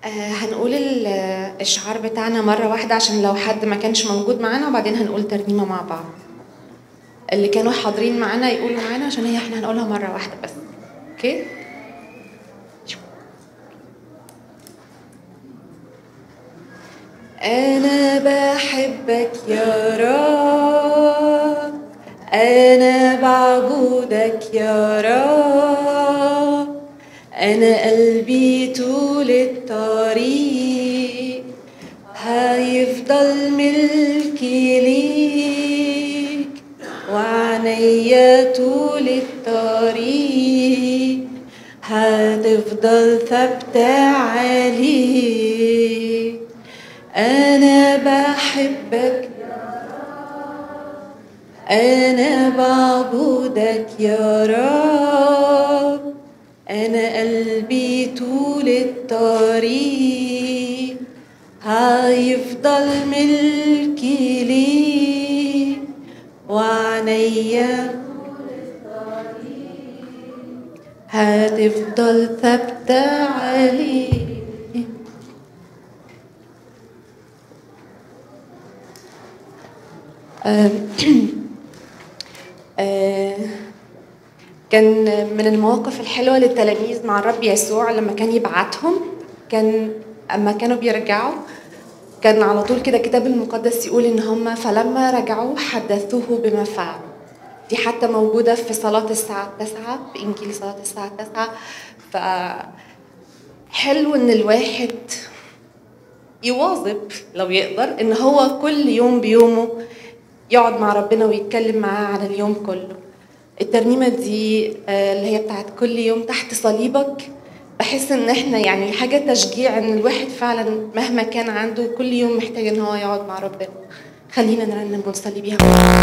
آه هنقول ال- الشعار بتاعنا مرة واحدة عشان لو حد ما كانش موجود معانا وبعدين هنقول ترنيمة مع بعض اللي كانوا حاضرين معانا يقولوا معانا عشان هي احنا هنقولها مرة واحدة بس اوكي أنا بحبك يا رب أنا بعبدك يا رب أنا قلبي طول الطريق هيفضل ملكي ليك وعنيا طول الطريق هتفضل ثابتة عليك أنا بحبك أنا بعبدك يا رب أنا قلبي طول الطريق هيفضل ملكي ليك وعنيا هتفضل ثابتة عليك آم، آه، كان من المواقف الحلوة للتلاميذ مع الرب يسوع لما كان يبعتهم كان أما كانوا بيرجعوا كان على طول كده الكتاب المقدس يقول إن هم فلما رجعوا حدثوه بما فعلوا دي حتى موجودة في صلاة الساعة التاسعة في إنجيل صلاة الساعة التاسعة ف حلو إن الواحد يواظب لو يقدر إن هو كل يوم بيومه يقعد مع ربنا ويتكلم معاه على اليوم كله الترنيمة دي آه، اللي هي بتاعت كل يوم تحت صليبك بحس ان احنا يعني حاجة تشجيع ان الواحد فعلا مهما كان عنده كل يوم محتاج ان هو يقعد مع ربنا خلينا نرنم ونصلي بيها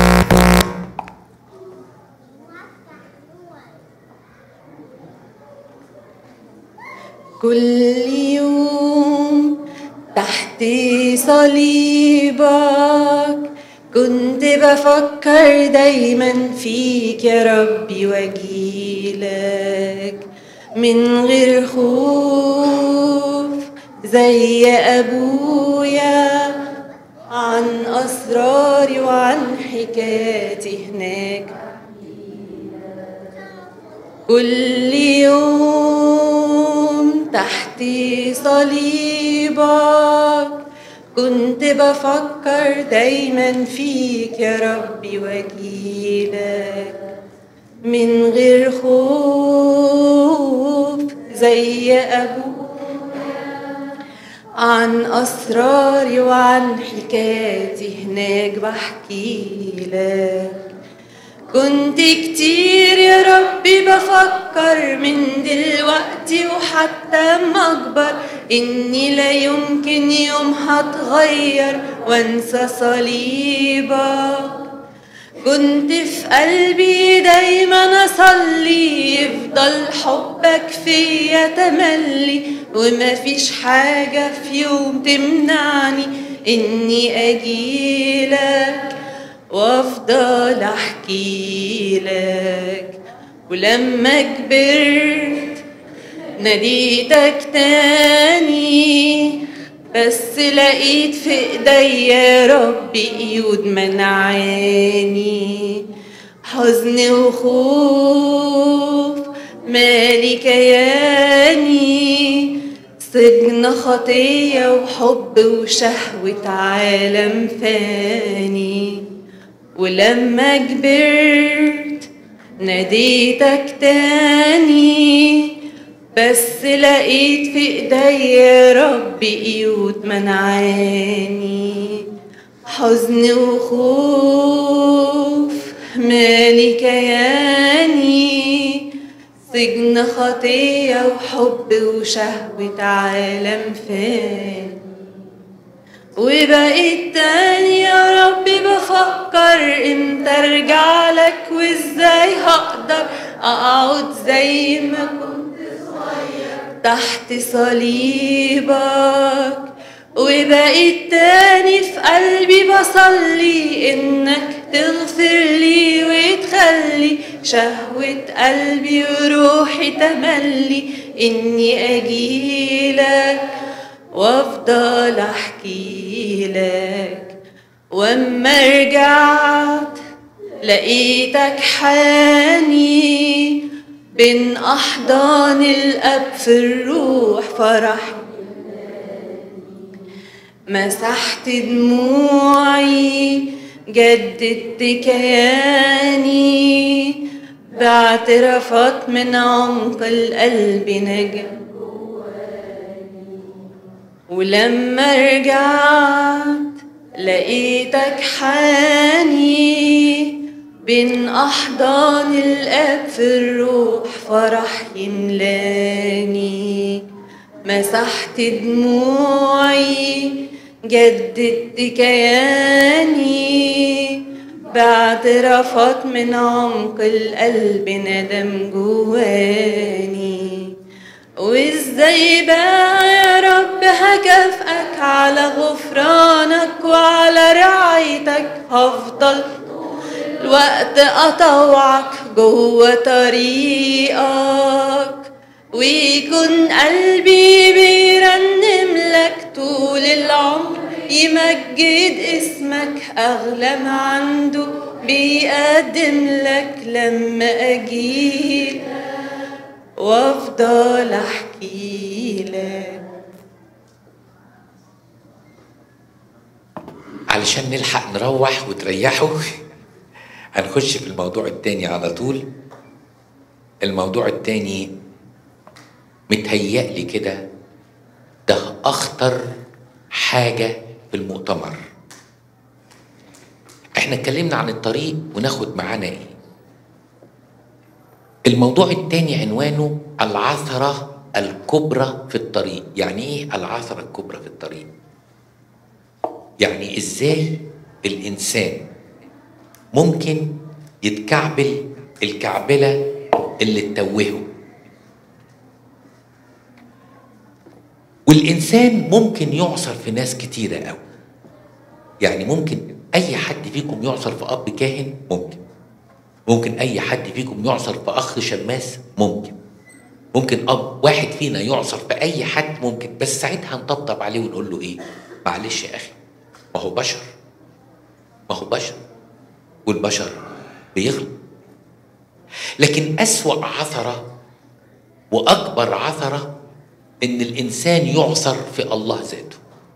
كل يوم تحت صليبك كنت بفكر دايما فيك يا ربي واجيلك من غير خوف زي ابويا عن اسراري وعن حكاياتي هناك كل يوم تحت صليبك كنت بفكر دايما فيك يا ربي واجيلك من غير خوف زي أبوك عن أسراري وعن حكاياتي هناك بحكي لك كنت كتير يا ربي بفكر من دلوقتي وحتى ما اكبر اني لا يمكن يوم هتغير وانسى صليبك كنت في قلبي دايما اصلي يفضل حبك فيا تملي وما فيش حاجة في يوم تمنعني اني اجيلك وافضل احكي لك ولما كبرت ناديتك تاني بس لقيت في ايديا يا ربي ايود منعاني حزن وخوف مالي كياني سجن خطية وحب وشهوة عالم فاني ولما كبرت ناديتك تاني بس لقيت في ايديا يا ربي ايود منعاني حزن وخوف مالي كياني سجن خطية وحب وشهوة عالم فاني وبقيت تاني يا ربي بفكر امتى ارجع لك وازاي هقدر اقعد زي ما كنت صغير تحت صليبك وبقيت تاني في قلبي بصلي انك تغفر لي وتخلي شهوة قلبي وروحي تملي اني اجيلك وافضل احكي لك واما رجعت لقيتك حاني بين احضان الاب في الروح فرح مسحت دموعي جددت كياني باعترافات من عمق القلب نجم ولما رجعت لقيتك حاني بين أحضان الأب في الروح فرح يملاني مسحت دموعي جددت كياني باعترافات من عمق القلب ندم جواني وازاي بقى يا رب هكافئك على غفرانك وعلى رعايتك هفضل الوقت أطوعك جوه طريقك ويكون قلبي بيرنم لك طول العمر يمجد اسمك أغلى ما عنده بيقدم لك لما أجيلك وافضل احكي لك علشان نلحق نروح وتريحوا هنخش في الموضوع التاني على طول الموضوع التاني متهيألي كده ده أخطر حاجة في المؤتمر احنا اتكلمنا عن الطريق وناخد معانا ايه الموضوع التاني عنوانه العثرة الكبرى في الطريق يعني ايه العثرة الكبرى في الطريق يعني ازاي الانسان ممكن يتكعبل الكعبلة اللي تتوهه والإنسان ممكن يعصر في ناس كتيرة قوي يعني ممكن أي حد فيكم يعصر في أب كاهن ممكن ممكن أي حد فيكم يعصر في أخ شماس ممكن ممكن أب واحد فينا يعصر في أي حد ممكن بس ساعتها نطبطب عليه ونقول له إيه معلش يا أخي ما هو بشر ما هو بشر والبشر بيغلط لكن أسوأ عثرة وأكبر عثرة إن الإنسان يعثر في الله ذاته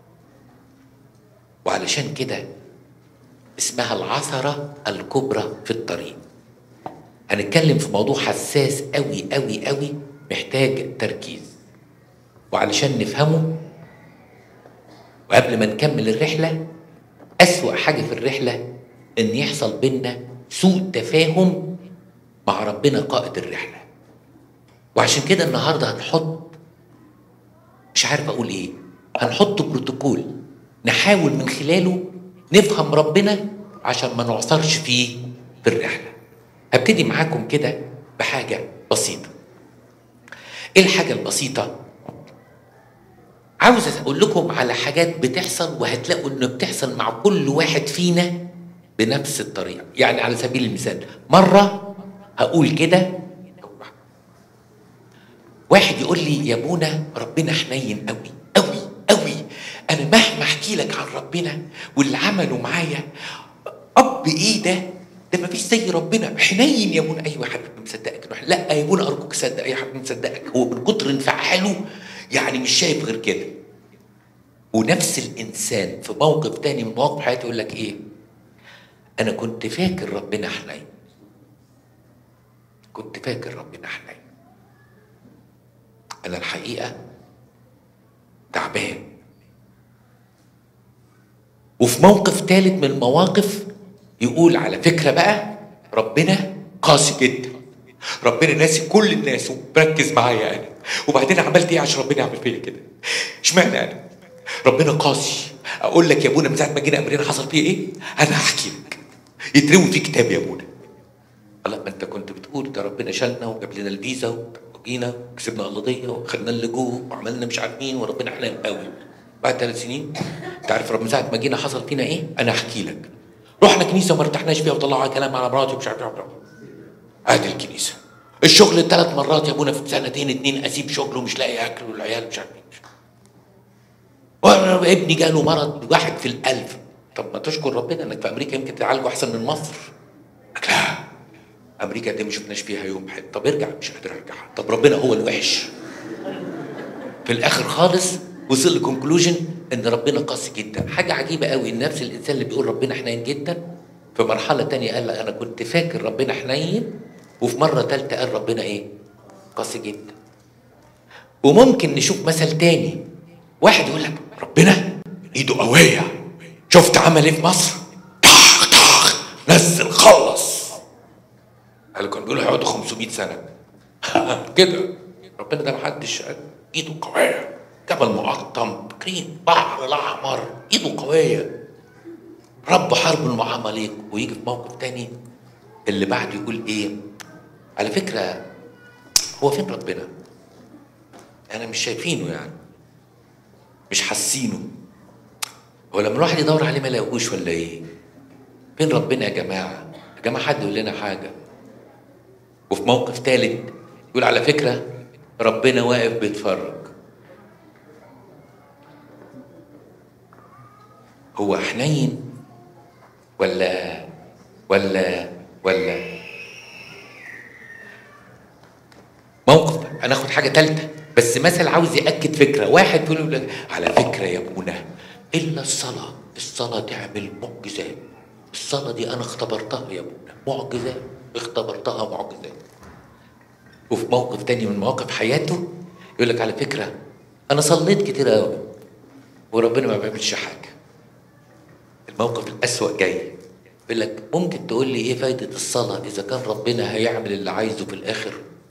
وعلشان كده اسمها العثرة الكبرى في الطريق هنتكلم في موضوع حساس قوي قوي قوي محتاج تركيز وعلشان نفهمه وقبل ما نكمل الرحلة أسوأ حاجة في الرحلة إن يحصل بينا سوء تفاهم مع ربنا قائد الرحلة وعشان كده النهاردة هنحط مش عارف أقول إيه هنحط بروتوكول نحاول من خلاله نفهم ربنا عشان ما نعثرش فيه في الرحلة هبتدي معاكم كده بحاجة بسيطة ايه الحاجة البسيطة عاوز اقول لكم على حاجات بتحصل وهتلاقوا انه بتحصل مع كل واحد فينا بنفس الطريقة يعني على سبيل المثال مرة هقول كده واحد يقول لي يا ابونا ربنا حنين قوي قوي قوي انا مهما احكي لك عن ربنا واللي عمله معايا اب ايه ده ده ما فيش زي ربنا حنين يا ابونا ايوه يا حبيبي مصدقك لا يا ابونا ارجوك صدق يا حبيبي مصدقك هو من كتر انفعاله يعني مش شايف غير كده ونفس الانسان في موقف تاني من مواقف حياته يقول لك ايه انا كنت فاكر ربنا حنين كنت فاكر ربنا حنين انا الحقيقه تعبان وفي موقف ثالث من المواقف يقول على فكره بقى ربنا قاسي جدا ربنا ناسي كل الناس ومركز معايا انا وبعدين عملت ايه عشان ربنا يعمل فيا كده اشمعنى انا ربنا قاسي اقول لك يا ابونا من ساعه ما جينا امرنا حصل فيه ايه انا هحكي لك يتروي في كتاب يا ابونا الله ما انت كنت بتقول ده ربنا شالنا وجاب لنا الفيزا وجينا وكسبنا قضيه وخدنا اللجوء وعملنا مش عارف مين وربنا حنان قوي بعد ثلاث سنين انت عارف رب من ساعه ما جينا حصل فينا ايه انا احكي لك رحنا كنيسه وما ارتحناش فيها وطلعوا كلام على مراتي ومش عارف ايه ادي الكنيسه الشغل ثلاث مرات يا ابونا في سنتين اتنين اسيب شغل ومش لاقي اكل والعيال مش عارف ايه وانا ابني جاله مرض واحد في الالف طب ما تشكر ربنا انك في امريكا يمكن تعالجه احسن من مصر قال لا امريكا دي ما شفناش فيها يوم حد طب ارجع مش قادر ارجع طب ربنا هو الوحش في الاخر خالص وصل لكونكلوجن ان ربنا قاسي جدا حاجه عجيبه قوي ان نفس الانسان اللي بيقول ربنا حنين جدا في مرحله تانية قال لك انا كنت فاكر ربنا حنين وفي مره ثالثه قال ربنا ايه قاسي جدا وممكن نشوف مثل تاني واحد يقول لك ربنا ايده قويه شفت عمل ايه في مصر طخ طخ نزل خلص قال كانوا بيقولوا هيقعدوا 500 سنه كده ربنا ده محدش قال ايده قويه جبل مقطم كريم بحر الاحمر ايده قويه رب حرب المعامليك ويجي في موقف تاني اللي بعده يقول ايه على فكره هو فين ربنا انا مش شايفينه يعني مش حاسينه هو لما الواحد يدور عليه ما يلاقوش ولا ايه فين ربنا يا جماعه يا جماعه حد يقول لنا حاجه وفي موقف ثالث يقول على فكره ربنا واقف بيتفرج هو حنين ولا ولا ولا موقف هناخد حاجه ثالثه بس مثل عاوز ياكد فكره واحد يقول لك على فكره يا ابونا الا الصلاه الصلاه تعمل معجزات الصلاه دي انا اختبرتها يا ابونا معجزات اختبرتها معجزات وفي موقف تاني من مواقف حياته يقول لك على فكره انا صليت كتير قوي وربنا ما بيعملش حاجه الموقف الأسوأ جاي يقول لك ممكن تقول لي ايه فايدة الصلاة إذا كان ربنا هيعمل اللي عايزه في الآخر؟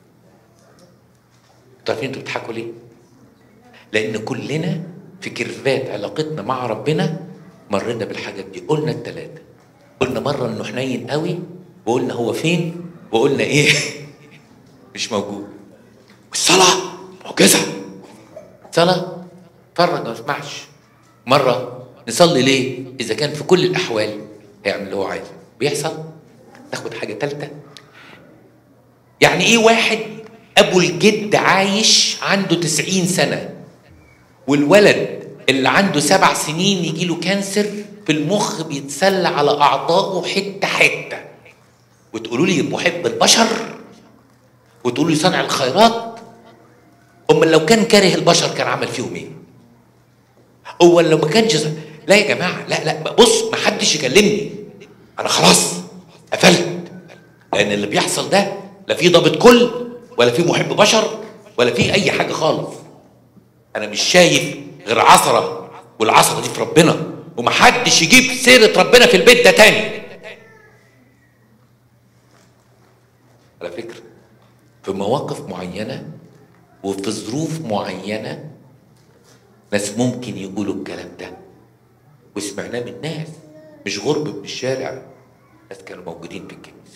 انتوا عارفين انتوا بتضحكوا ليه؟ لأن كلنا في كيرفات علاقتنا مع ربنا مرينا بالحاجات دي قلنا التلاتة قلنا مرة إنه حنين قوي وقلنا هو فين وقلنا إيه؟ مش موجود والصلاة معجزة صلاة اتفرج ما اسمعش مرة نصلي ليه؟ إذا كان في كل الأحوال هيعمل اللي هو عايزه بيحصل ناخد حاجة تالتة يعني إيه واحد أبو الجد عايش عنده تسعين سنة والولد اللي عنده سبع سنين يجي له كانسر في المخ بيتسلى على أعضائه حتة حتة وتقولوا لي محب البشر وتقولوا لي صانع الخيرات أما لو كان كاره البشر كان عمل فيهم إيه؟ هو لو ما كانش لا يا جماعه لا لا بص ما حدش يكلمني انا خلاص قفلت لان اللي بيحصل ده لا في ضابط كل ولا في محب بشر ولا في اي حاجه خالص انا مش شايف غير عصره والعصره دي في ربنا ومحدش يجيب سيره ربنا في البيت ده تاني على فكره في مواقف معينه وفي ظروف معينه ناس ممكن يقولوا الكلام ده وسمعناه من ناس مش غرب من الشارع ناس كانوا موجودين في الكنيسه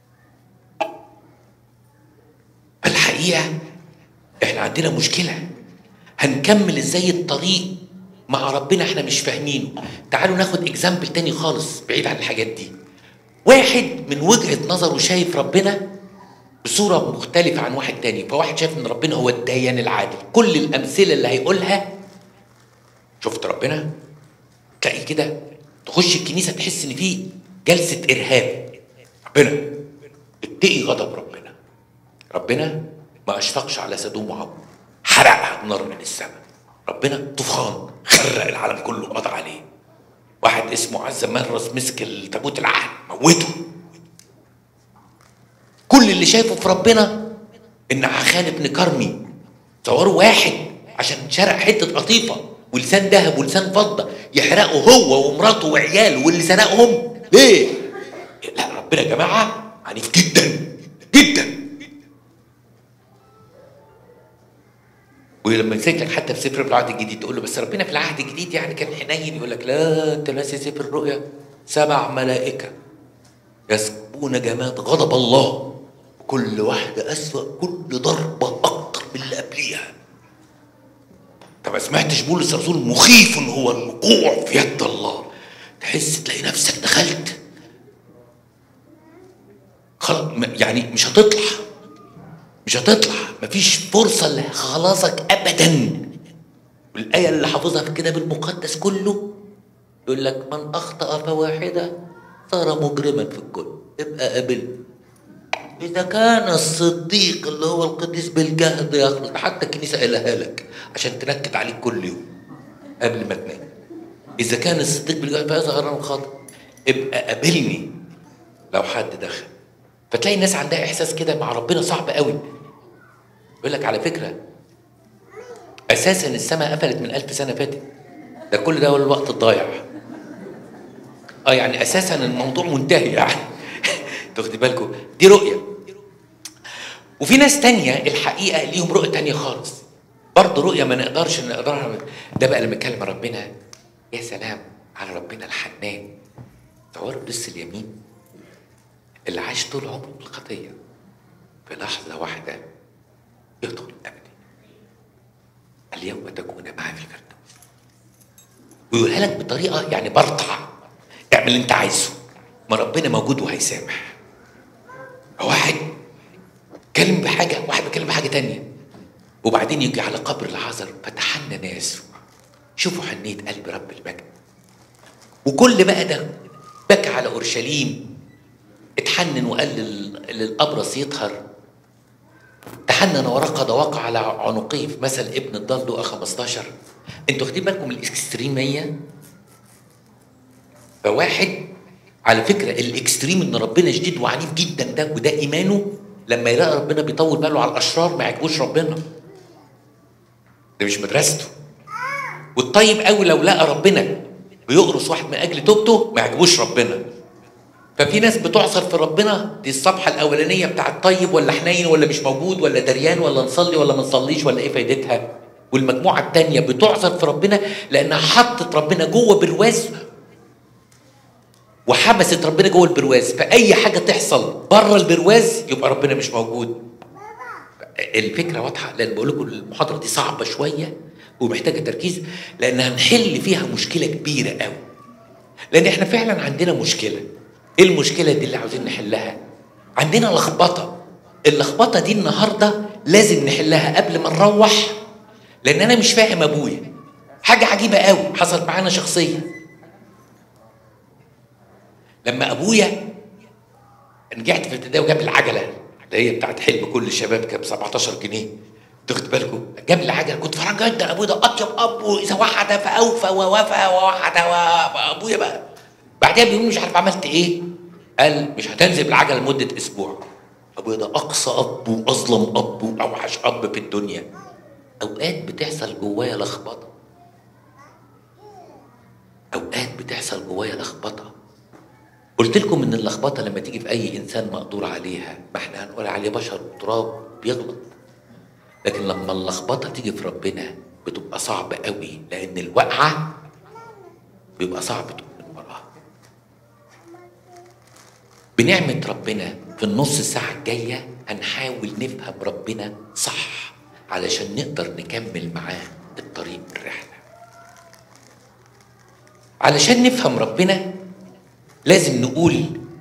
فالحقيقه احنا عندنا مشكله هنكمل ازاي الطريق مع ربنا احنا مش فاهمينه تعالوا ناخد اكزامبل تاني خالص بعيد عن الحاجات دي واحد من وجهه نظره شايف ربنا بصوره مختلفه عن واحد تاني فواحد شايف ان ربنا هو الديان العادل كل الامثله اللي هيقولها شفت ربنا تلاقي كده تخش الكنيسه تحس ان في جلسه ارهاب ربنا اتقي غضب ربنا ربنا ما اشفقش على سدوم وعمر حرقها بنار من السماء ربنا طوفان خرق العالم كله قضى عليه واحد اسمه عزة مرس مسك التابوت العهد موته كل اللي شايفه في ربنا ان عخان ابن كرمي تصوروا واحد عشان شرق حته قطيفه ولسان ذهب ولسان فضه يحرقه هو ومراته وعياله واللي سرقهم ليه؟ لا ربنا يا جماعه عنيف جدا جدا ولما يمسك لك حتى في سفر العهد الجديد تقول له بس ربنا في العهد الجديد يعني كان حنين يقول لك لا انت ناسي سفر الرؤيا سبع ملائكه يسكبون جماد غضب الله كل واحده اسوأ كل ضربه اكتر من اللي قبليها انت ما سمعتش بولس الرسول مخيف هو الوقوع في يد الله تحس تلاقي نفسك دخلت خلاص يعني مش هتطلع مش هتطلع مفيش فرصة لخلاصك أبدا والآية اللي حافظها في الكتاب المقدس كله يقول لك من أخطأ فواحدة صار مجرما في الكل ابقى قابله إذا كان الصديق اللي هو القديس بالجهد يخلص حتى الكنيسة قالها لك عشان تنكد عليك كل يوم قبل ما تنام إذا كان الصديق بالجهد فهذا غير خاطئ ابقى قابلني لو حد دخل فتلاقي الناس عندها إحساس كده مع ربنا صعب قوي يقول لك على فكرة أساسا السماء قفلت من ألف سنة فاتت ده كل ده الوقت الضايع اه يعني اساسا الموضوع منتهي يعني تاخدي بالكم دي رؤيه وفي ناس تانية الحقيقة ليهم رؤية تانية خالص برضه رؤية ما نقدرش نقدرها ده بقى لما يتكلم ربنا يا سلام على ربنا الحنان تصوروا لسه اليمين اللي عاش طول عمره بالخطية في لحظة واحدة يدخل أبدا اليوم تكون معي في الفردوس ويقولها لك بطريقة يعني برطع اعمل اللي انت عايزه ما ربنا موجود وهيسامح واحد كلم بحاجة واحد بيكلم بحاجة تانية وبعدين يجي على قبر العذر فتحنن يسوع شوفوا حنية قلب رب المجد وكل بقى ده بكى على اورشليم اتحنن وقال لل- للابرص يطهر تحنن ورقد وقع على عنقه في مثل ابن الضال لقى 15 انتوا واخدين بالكم من الاكستريميه فواحد على فكره الاكستريم ان ربنا شديد وعنيف جدا ده وده ايمانه لما يلاقي ربنا بيطول باله على الاشرار ما يعجبوش ربنا ده مش مدرسته والطيب قوي لو لقى ربنا بيقرص واحد من اجل توبته ما يعجبوش ربنا ففي ناس بتعصر في ربنا دي الصفحه الاولانيه بتاعت طيب ولا حنين ولا مش موجود ولا دريان ولا نصلي ولا ما نصليش ولا ايه فايدتها والمجموعه الثانيه بتعصر في ربنا لانها حطت ربنا جوه برواز وحبست ربنا جوه البرواز فاي حاجه تحصل بره البرواز يبقى ربنا مش موجود الفكره واضحه لان بقول لكم المحاضره دي صعبه شويه ومحتاجه تركيز لان هنحل فيها مشكله كبيره قوي لان احنا فعلا عندنا مشكله ايه المشكله دي اللي عاوزين نحلها عندنا لخبطه اللخبطه دي النهارده لازم نحلها قبل ما نروح لان انا مش فاهم ابويا حاجه عجيبه قوي حصلت معانا شخصيا لما ابويا رجعت في ابتدائي وجاب العجله اللي هي بتاعت حلم كل الشباب كانت ب 17 جنيه تاخد بالكم جاب لي عجله كنت فرحان جدا ابويا ده اطيب اب واذا وحد فاوفى ووفى ووحد وابويا بقى بعدها بيقول مش عارف عملت ايه قال مش هتنزل بالعجله لمده اسبوع ابويا ده اقصى اب واظلم اب واوحش اب في الدنيا اوقات بتحصل جوايا لخبطه اوقات بتحصل جوايا لخبطه قلت لكم ان اللخبطه لما تيجي في اي انسان مقدور عليها ما احنا هنقول عليه بشر وتراب بيغلط لكن لما اللخبطه تيجي في ربنا بتبقى صعبه قوي لان الوقعه بيبقى صعب تقوم من وراها بنعمه ربنا في النص ساعه الجايه هنحاول نفهم ربنا صح علشان نقدر نكمل معاه الطريق الرحله علشان نفهم ربنا لازم نقول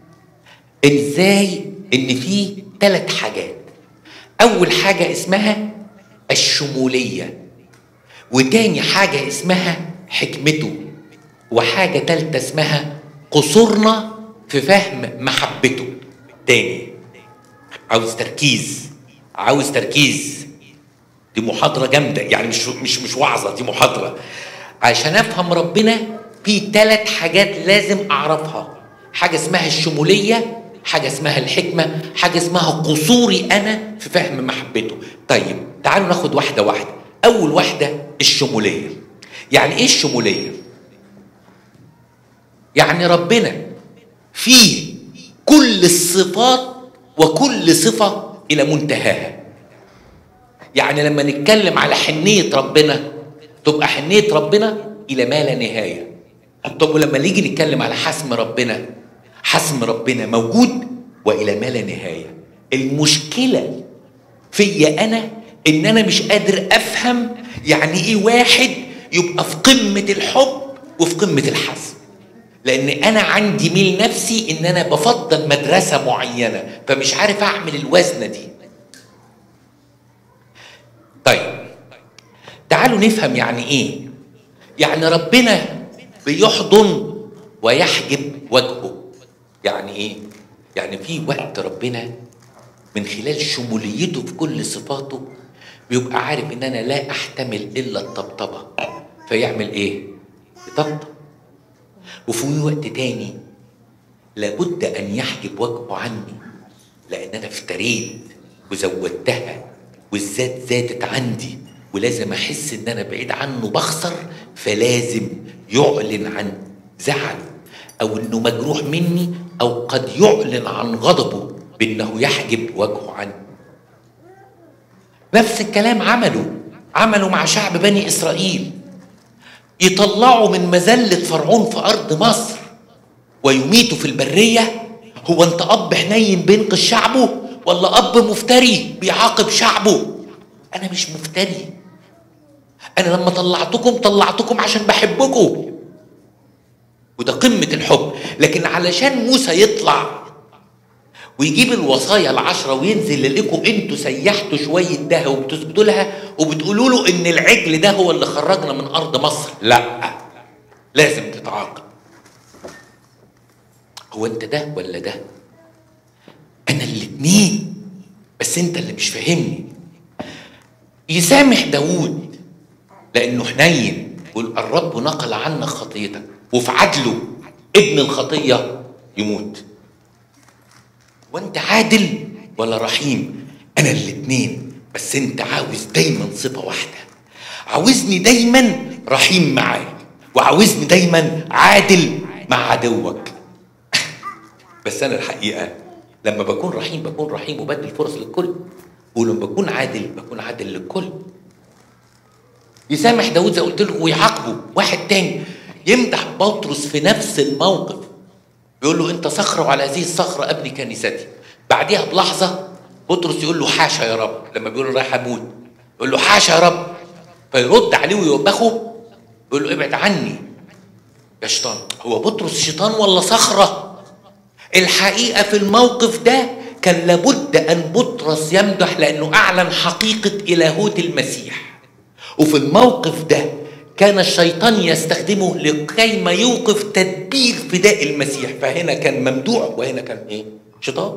ازاي ان في ثلاث حاجات اول حاجه اسمها الشموليه وتاني حاجه اسمها حكمته وحاجه ثالثه اسمها قصورنا في فهم محبته تاني عاوز تركيز عاوز تركيز دي محاضره جامده يعني مش مش مش وعظه دي محاضره عشان افهم ربنا في ثلاث حاجات لازم اعرفها حاجه اسمها الشموليه حاجه اسمها الحكمه حاجه اسمها قصوري انا في فهم محبته طيب تعالوا ناخد واحده واحده اول واحده الشموليه يعني ايه الشموليه يعني ربنا فيه كل الصفات وكل صفه الى منتهاها يعني لما نتكلم على حنيه ربنا تبقى حنيه ربنا الى ما لا نهايه طب ولما نيجي نتكلم على حسم ربنا حسم ربنا موجود والى ما لا نهايه المشكله فيا انا ان انا مش قادر افهم يعني ايه واحد يبقى في قمه الحب وفي قمه الحسم لان انا عندي ميل نفسي ان انا بفضل مدرسه معينه فمش عارف اعمل الوزنه دي طيب تعالوا تعالوا نفهم يعني ايه يعني ربنا بيحضن ويحجب وجهه يعني ايه يعني في وقت ربنا من خلال شموليته في كل صفاته بيبقى عارف ان انا لا احتمل الا الطبطبه فيعمل ايه يطبطب وفي وقت تاني لابد ان يحجب وجهه عني لان انا افتريت وزودتها والذات زادت عندي ولازم احس ان انا بعيد عنه بخسر فلازم يعلن عن زعل او انه مجروح مني او قد يعلن عن غضبه بانه يحجب وجهه عني نفس الكلام عملوا عملوا مع شعب بني اسرائيل يطلعوا من مذله فرعون في ارض مصر ويميتوا في البريه هو انت اب حنين بينقذ شعبه ولا اب مفتري بيعاقب شعبه انا مش مفتري انا لما طلعتكم طلعتكم عشان بحبكم وده قمه الحب لكن علشان موسى يطلع ويجيب الوصايا العشرة وينزل يلاقيكم انتوا سيحتوا شوية ده وبتثبتوا لها وبتقولوا له ان العجل ده هو اللي خرجنا من ارض مصر لا لازم تتعاقب هو انت ده ولا ده انا الاتنين بس انت اللي مش فاهمني يسامح داوود لانه حنين يقول الرب نقل عنك خطيتك وفي عدله ابن الخطيه يموت وانت عادل ولا رحيم انا الاتنين بس انت عاوز دايما صفه واحده عاوزني دايما رحيم معاك وعاوزني دايما عادل مع عدوك بس انا الحقيقه لما بكون رحيم بكون رحيم وبدي الفرص للكل ولما بكون عادل بكون عادل للكل يسامح داود زي قلت لكم ويعاقبه واحد تاني يمدح بطرس في نفس الموقف بيقول له انت صخره وعلى هذه الصخره ابني كنيستي بعديها بلحظه بطرس يقول له حاشا يا رب لما بيقول له رايح اموت يقول له حاشا يا رب فيرد عليه ويوبخه يقول له ابعد عني يا شيطان هو بطرس شيطان ولا صخره الحقيقه في الموقف ده كان لابد ان بطرس يمدح لانه اعلن حقيقه الهوت المسيح وفي الموقف ده كان الشيطان يستخدمه لكي ما يوقف تدبير فداء المسيح فهنا كان ممدوح وهنا كان ايه شيطان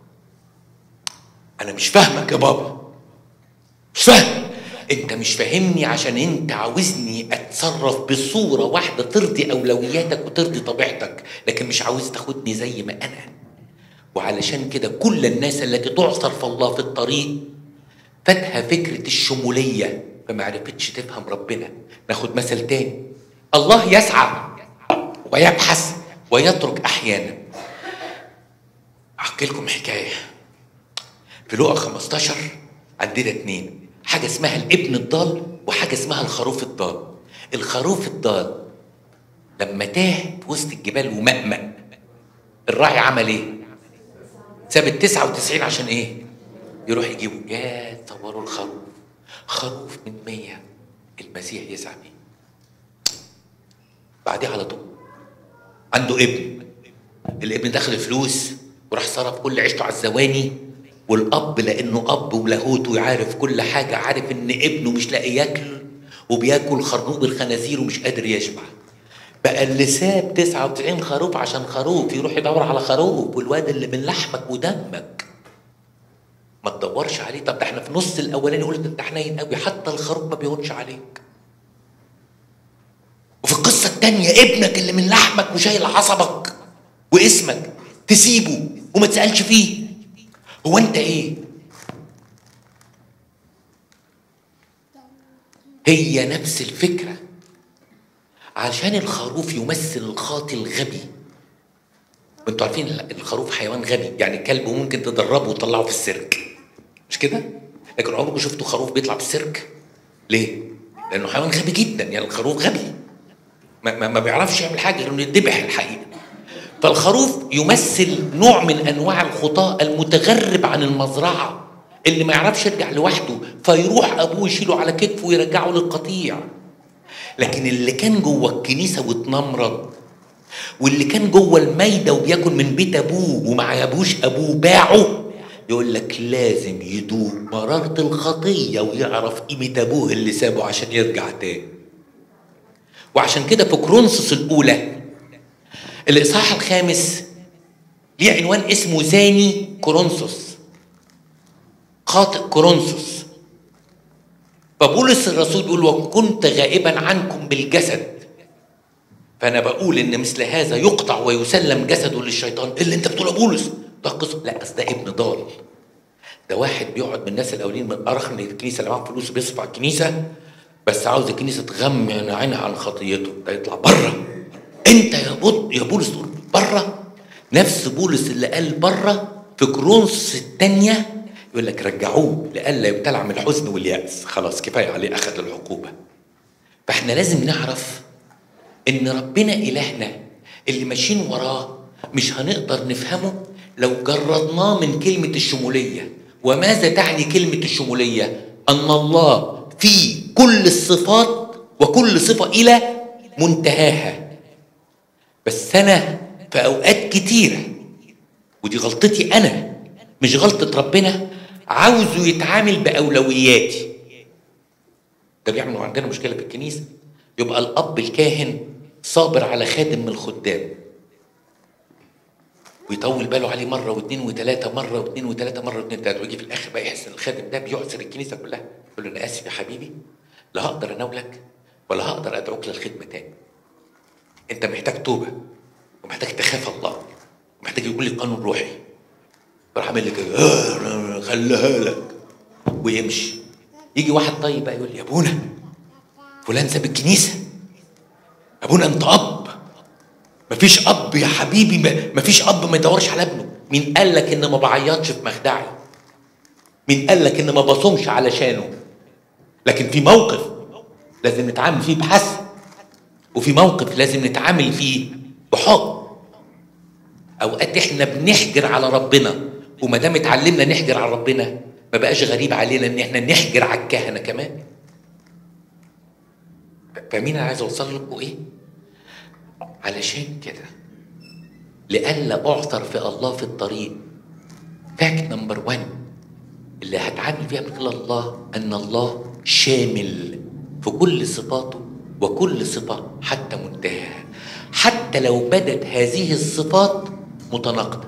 انا مش فاهمك يا بابا مش فاهم انت مش فاهمني عشان انت عاوزني اتصرف بصوره واحده ترضي اولوياتك وترضي طبيعتك لكن مش عاوز تاخدني زي ما انا وعلشان كده كل الناس التي تعصر في الله في الطريق فاتها فكره الشموليه فما عرفتش تفهم ربنا ناخد مثل تاني الله يسعى ويبحث ويترك احيانا احكي لكم حكايه في لقا 15 عندنا اتنين حاجه اسمها الابن الضال وحاجه اسمها الخروف الضال الخروف الضال لما تاه في وسط الجبال ومأمأ الراعي عمل ايه؟ ساب ال 99 عشان ايه؟ يروح يجيبه يا تصوروا الخروف خروف من 100 المسيح يسعى بيه بعديه على طول عنده ابن الابن دخل فلوس وراح صرف كل عيشته على الزواني والاب لانه اب ولاهوته يعرف كل حاجه عارف ان ابنه مش لاقي ياكل وبياكل خرنوب الخنازير ومش قادر يشبع بقى اللي ساب 99 خروف عشان خروف يروح يدور على خروف والواد اللي من لحمك ودمك ما تدورش عليه طب ده احنا في نص الاولاني قلت انت حنين قوي حتى الخروف ما بيهونش عليك وفي القصه الثانيه ابنك اللي من لحمك وشايل عصبك واسمك تسيبه وما تسالش فيه هو انت ايه هي نفس الفكره عشان الخروف يمثل الخاطي الغبي انتوا عارفين الخروف حيوان غبي يعني الكلب ممكن تدربه وتطلعه في السيرك مش كده لكن عمركم شفتوا خروف بيطلع في السيرك ليه لانه حيوان غبي جدا يعني الخروف غبي ما, ما, ما بيعرفش يعمل حاجه غير انه يذبح الحقيقه فالخروف يمثل نوع من انواع الخطاة المتغرب عن المزرعه اللي ما يعرفش يرجع لوحده فيروح ابوه يشيله على كتفه ويرجعه للقطيع لكن اللي كان جوه الكنيسه واتنمرض واللي كان جوه المايده وبياكل من بيت ابوه وما عجبوش ابوه باعه يقول لك لازم يدوق مرارة الخطية ويعرف قيمة أبوه اللي سابه عشان يرجع تاني وعشان كده في كرونسوس الأولى الإصحاح الخامس ليه عنوان اسمه زاني كورنثوس خاطئ كورنثوس فبولس الرسول بيقول وكنت غائبا عنكم بالجسد فانا بقول ان مثل هذا يقطع ويسلم جسده للشيطان إيه اللي انت بتقوله يا بولس ده قصه لا اصل ده ابن ضال ده واحد بيقعد من الناس الاولين من ارخن الكنيسه اللي معاهم فلوس بيصرف على الكنيسه بس عاوز الكنيسه تغمي عينها عن خطيته ده يطلع بره انت يا بود يا بولس تقول بره نفس بولس اللي قال بره في كرونس الثانيه يقول لك رجعوه لئلا يبتلع من الحزن واليأس خلاص كفايه عليه اخذ العقوبه فاحنا لازم نعرف ان ربنا الهنا اللي ماشيين وراه مش هنقدر نفهمه لو جردناه من كلمه الشموليه وماذا تعني كلمه الشموليه ان الله في كل الصفات وكل صفه الى منتهاها بس انا في اوقات كتيره ودي غلطتي انا مش غلطه ربنا عاوزه يتعامل باولوياتي ده بيعمل عندنا مشكله في الكنيسه يبقى الاب الكاهن صابر على خادم من الخدام ويطول باله عليه مره واثنين وثلاثه مره واثنين وثلاثه مره واثنين وثلاثه ويجي في الاخر بقى يحس ان الخادم ده بيعسر الكنيسه كلها يقول له انا اسف يا حبيبي لا هقدر اناولك ولا هقدر ادعوك للخدمه تاني انت محتاج توبه ومحتاج تخاف الله ومحتاج يقول لك قانون روحي راح عامل لك آه خليها لك ويمشي يجي واحد طيب بقى يقول لي يا ابونا فلان ساب الكنيسه ابونا انت اب مفيش اب يا حبيبي مفيش اب ما يدورش على ابنه مين قال لك ان ما بعيطش في مخدعي مين قال لك ان ما بصومش علشانه لكن في موقف لازم نتعامل فيه بحسن وفي موقف لازم نتعامل فيه بحب اوقات احنا بنحجر على ربنا وما دام اتعلمنا نحجر على ربنا ما بقاش غريب علينا ان احنا نحجر على الكهنه كمان فاهمين انا عايز اوصل لكم ايه علشان كده لئلا اعثر في الله في الطريق فاكت نمبر 1 اللي هتعامل فيها من خلال الله ان الله شامل في كل صفاته وكل صفه حتى منتهاها حتى لو بدت هذه الصفات متناقضه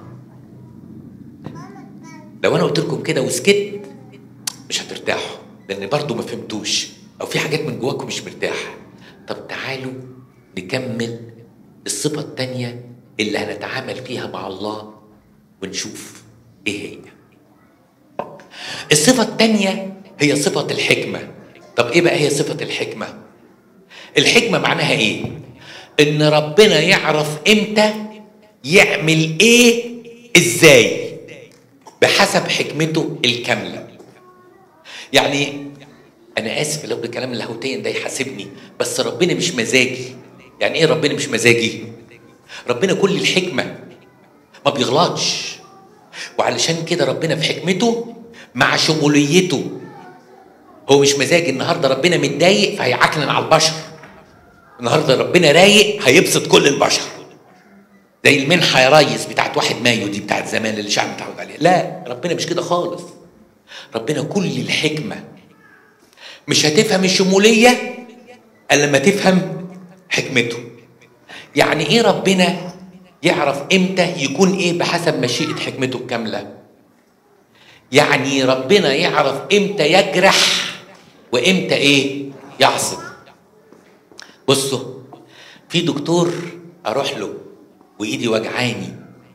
لو انا قلت لكم كده وسكت مش هترتاحوا لان برضو ما فهمتوش او في حاجات من جواكم مش مرتاحه طب تعالوا نكمل الصفه الثانيه اللي هنتعامل فيها مع الله ونشوف ايه هي الصفه الثانيه هي صفه الحكمه طب ايه بقى هي صفه الحكمه الحكمه معناها ايه ان ربنا يعرف امتى يعمل ايه ازاي بحسب حكمته الكامله يعني انا اسف لو الكلام اللاهوتيا ده يحاسبني بس ربنا مش مزاجي يعني ايه ربنا مش مزاجي ربنا كل الحكمه ما بيغلطش وعلشان كده ربنا في حكمته مع شموليته هو مش مزاجي النهارده ربنا متضايق فهيعكنن على البشر النهارده ربنا رايق هيبسط كل البشر زي المنحه يا ريس بتاعت واحد مايو دي بتاعت زمان اللي الشعب متعود عليها لا ربنا مش كده خالص ربنا كل الحكمه مش هتفهم الشموليه الا لما تفهم حكمته يعني ايه ربنا يعرف امتى يكون ايه بحسب مشيئه حكمته الكامله يعني ربنا يعرف امتى يجرح وامتى ايه يعصب بصوا في دكتور اروح له وايدي وجعاني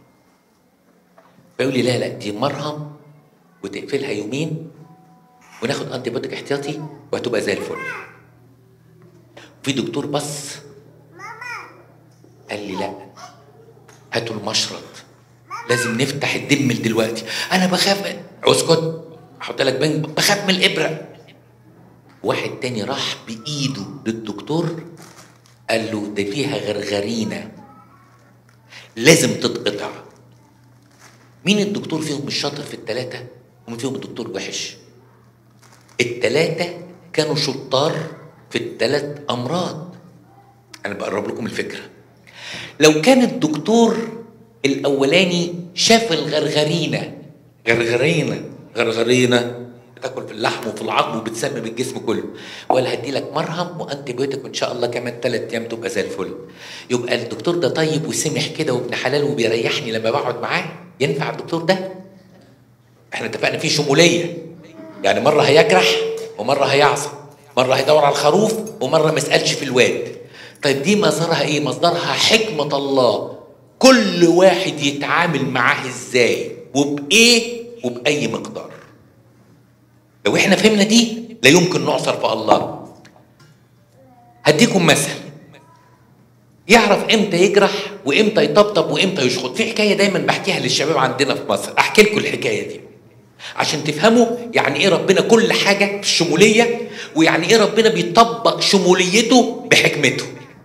فيقول لي لا لا دي مرهم وتقفلها يومين وناخد انتي بيوتيك احتياطي وهتبقى زي الفل في دكتور بص قال لي لا هاتوا المشرط لازم نفتح الدم دلوقتي انا بخاف اسكت احط لك بنج بخاف من الابره واحد تاني راح بايده للدكتور قال له ده فيها غرغرينه لازم تتقطع مين الدكتور فيهم الشاطر في التلاتة ومين فيهم الدكتور وحش التلاتة كانوا شطار في التلات أمراض أنا بقرب لكم الفكرة لو كان الدكتور الأولاني شاف الغرغرينة غرغرينه غرغرينه بتاكل في اللحم وفي العظم وبتسمم الجسم كله ولا هدي لك مرهم وانتي بيوتك وان شاء الله كمان ثلاث ايام تبقى زي الفل يبقى الدكتور ده طيب وسمح كده وابن حلال وبيريحني لما بقعد معاه ينفع الدكتور ده احنا اتفقنا فيه شموليه يعني مره هيجرح ومره هيعصى مره هيدور على الخروف ومره ما يسالش في الواد طيب دي مصدرها ايه مصدرها حكمه الله كل واحد يتعامل معاه ازاي وبايه وباي مقدار لو احنا فهمنا دي لا يمكن نعصر في الله هديكم مثل يعرف امتى يجرح وامتى يطبطب وامتى يشخط في حكايه دايما بحكيها للشباب عندنا في مصر احكي لكم الحكايه دي عشان تفهموا يعني ايه ربنا كل حاجه في الشموليه ويعني ايه ربنا بيطبق شموليته بحكمته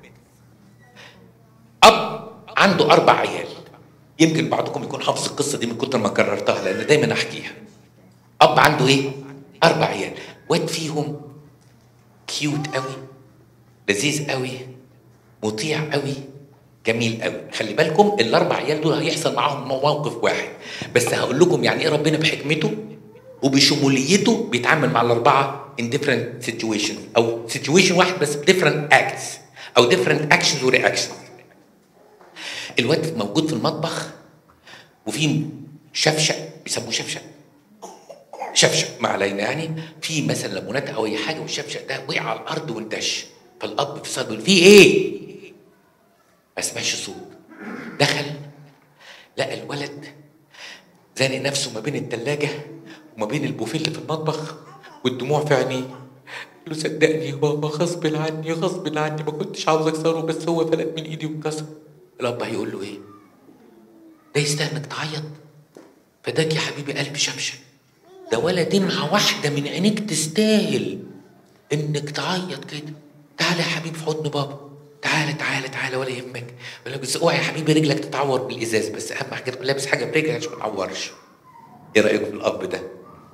اب عنده اربع عيال يمكن بعضكم يكون حافظ القصه دي من كتر ما كررتها لان دايما احكيها اب عنده ايه اربع عيال واد فيهم كيوت قوي لذيذ قوي مطيع قوي جميل قوي خلي بالكم الاربع عيال دول هيحصل معاهم موقف واحد بس هقول لكم يعني ايه ربنا بحكمته وبشموليته بيتعامل مع الاربعه in different situations او situation واحد بس different acts او different actions ورياكشنز الواد موجود في المطبخ وفي شفشق بيسموه شفشق شفشق ما علينا يعني في مثلا ليمونات او اي حاجه والشفشق ده وقع على الارض وانتش فالاب في صدره بيقول في ايه؟ ما سمعش صوت دخل لقى الولد زانق نفسه ما بين التلاجة وما بين البوفيه اللي في المطبخ والدموع في عينيه قال له صدقني يا بابا غصب عني غصب عني ما كنتش عاوز اكسره بس هو فلت من ايدي واتكسر الاب هيقول له ايه؟ ده يستاهل انك تعيط فداك يا حبيبي قلب شمشم ده ولا دمعة واحدة من عينيك تستاهل انك تعيط كده تعالى يا حبيبي في حضن بابا تعالى تعالى تعالى ولا يهمك يقول لك بس اوعى يا حبيبي رجلك تتعور بالازاز بس اهم حاجه تكون لابس حاجه برجلك عشان ما تعورش ايه رايكم في الاب ده؟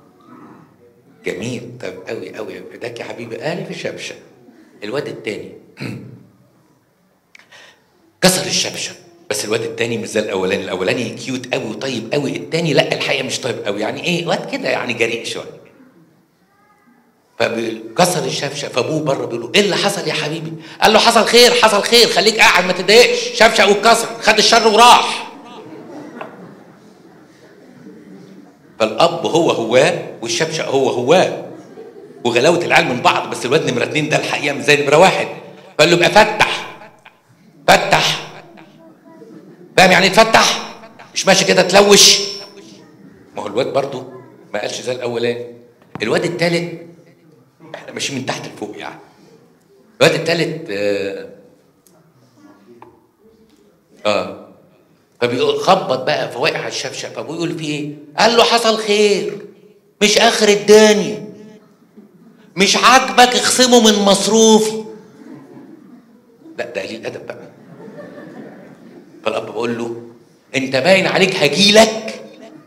جميل طب قوي قوي فداك يا حبيبي الف شبشب الواد التاني كسر الشبشب بس الواد التاني مش زي الاولاني الاولاني كيوت قوي وطيب قوي التاني لا الحقيقه مش طيب قوي يعني ايه واد كده يعني جريء شويه فكسر الشفشه فابوه بره بيقول له ايه اللي حصل يا حبيبي؟ قال له حصل خير حصل خير خليك قاعد ما تضايقش شفشه واتكسر خد الشر وراح فالاب هو هو والشبشق هو هو وغلاوه العيال من بعض بس الواد نمره اتنين ده الحقيقه مش زي نمره واحد فقال له يبقى فتح فتح فاهم يعني ايه تفتح؟ مش ماشي كده تلوش ما هو الواد برضه ما قالش زي الاولاني الواد التالت احنا ماشيين من تحت لفوق يعني الواد التالت اه, آه. فبيقول خبط بقى فوقع على الشفشق فابوه يقول فيه ايه؟ قال له حصل خير مش اخر الدنيا مش عاجبك اخصمه من مصروفي لا ده قليل ادب بقى فالاب بقول له انت باين عليك هجيلك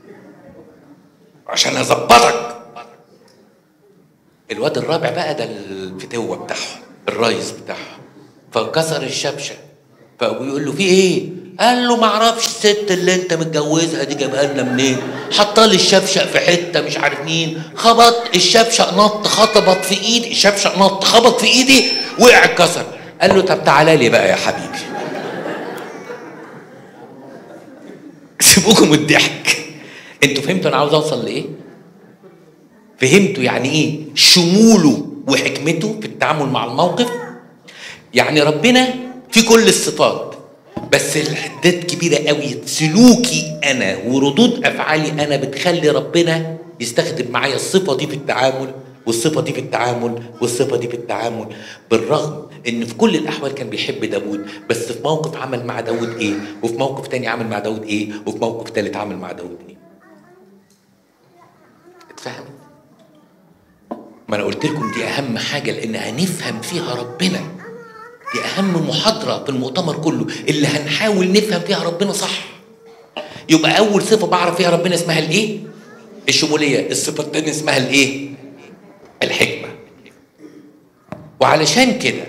عشان اظبطك الواد الرابع بقى ده الفتوه بتاعهم الرايز بتاعهم فكسر الشبشب فابوه يقول له في ايه؟ قال له ما اعرفش الست اللي انت متجوزها دي جابها لنا منين؟ حاطه لي الشبشق في حته مش عارف مين خبط الشبشق نط خطبت في ايدي الشبشق نط خبط في ايدي وقع اتكسر قال له طب تعالى لي بقى يا حبيبي سيبوكم الضحك انتوا فهمتوا انا عاوز اوصل لايه؟ فهمتوا يعني ايه شموله وحكمته في التعامل مع الموقف يعني ربنا في كل الصفات بس الحدات كبيره قوي سلوكي انا وردود افعالي انا بتخلي ربنا يستخدم معايا الصفه دي في التعامل والصفه دي في التعامل والصفه دي في التعامل بالرغم ان في كل الاحوال كان بيحب داوود بس في موقف عمل مع داوود ايه وفي موقف تاني عمل مع داوود ايه وفي موقف تالت عمل مع داوود ايه اتفهم ما انا قلت لكم دي اهم حاجه لان هنفهم فيها ربنا دي اهم محاضره في المؤتمر كله اللي هنحاول نفهم فيها ربنا صح يبقى اول صفه بعرف فيها ربنا اسمها الايه الشموليه الصفه الثانيه اسمها الايه الحكمه وعلشان كده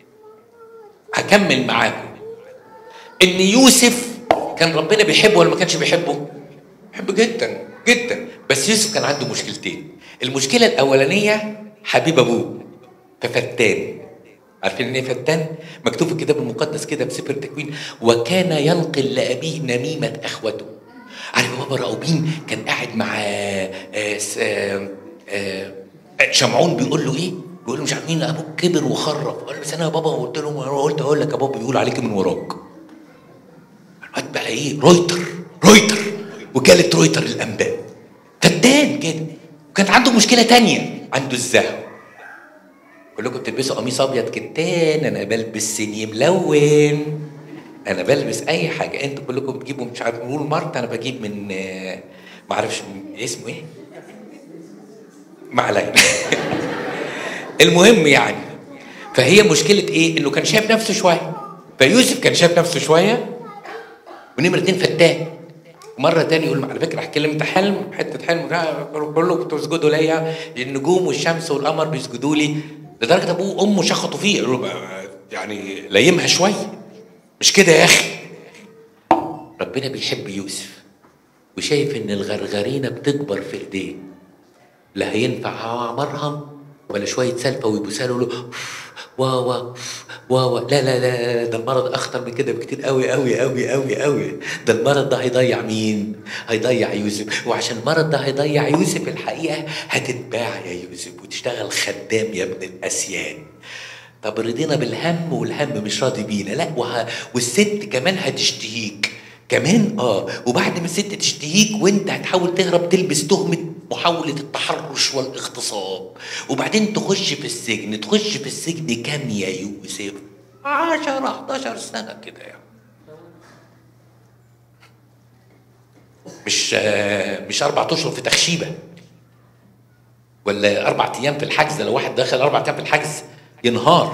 هكمل معاكم ان يوسف كان ربنا بيحبه ولا ما كانش بيحبه بيحبه جدا جدا بس يوسف كان عنده مشكلتين المشكله الاولانيه حبيب ابوه ففتان عارفين ان ايه فتان مكتوب في الكتاب المقدس كده بسفر التكوين وكان ينقل لابيه نميمه اخوته عارف بابا راؤوبين كان قاعد مع آه، س- آه، آه، شمعون بيقول له ايه بيقول له مش عارف مين ابوك كبر وخرف قال له بس انا يا بابا قلت لهم أنا قلت اقول لك يا بابا بيقول عليك من وراك الواد بقى ايه رويتر رويتر وكالة رويتر للانباء فتان كده وكانت عنده مشكله تانية عنده الزهو كلكم بتلبسوا قميص ابيض كتان انا بلبس سيني ملون انا بلبس اي حاجه انتوا كلكم بتجيبوا مش عارف نقول مارت انا بجيب من آه، ما اعرفش من- اسمه ايه ما علينا المهم يعني فهي مشكله ايه انه كان شايف نفسه شويه فيوسف كان شايف نفسه شويه ونمرة اتنين فتان مرة تاني يقول على فكرة احكي لهم ده حلم حتة حلم ده كله كنتوا بتسجدوا ليا النجوم والشمس والقمر بيسجدوا لي لدرجة ابوه وامه شخطوا فيه قالوا له بقى يعني ليمها شوية مش كده يا اخي ربنا بيحب يوسف وشايف ان الغرغرينة بتكبر في ايديه لا هينفع مرهم ولا شويه سلفه ويبوسها له واوا واوا لا لا لا ده المرض اخطر من كده بكتير قوي قوي قوي قوي قوي ده المرض ده هيضيع مين؟ هيضيع يوسف وعشان المرض ده هيضيع يوسف الحقيقه هتتباع يا يوسف وتشتغل خدام يا ابن الاسيان طب رضينا بالهم والهم مش راضي بينا لا وه... والست كمان هتشتهيك كمان اه وبعد ما الست تشتهيك وانت هتحاول تهرب تلبس تهمه محاوله التحرش والاغتصاب وبعدين تخش في السجن تخش في السجن كام يا يوسف 10 11 سنه كده يعني مش آه، مش اربع اشهر في تخشيبه ولا اربع ايام في الحجز لو واحد دخل اربع ايام في الحجز ينهار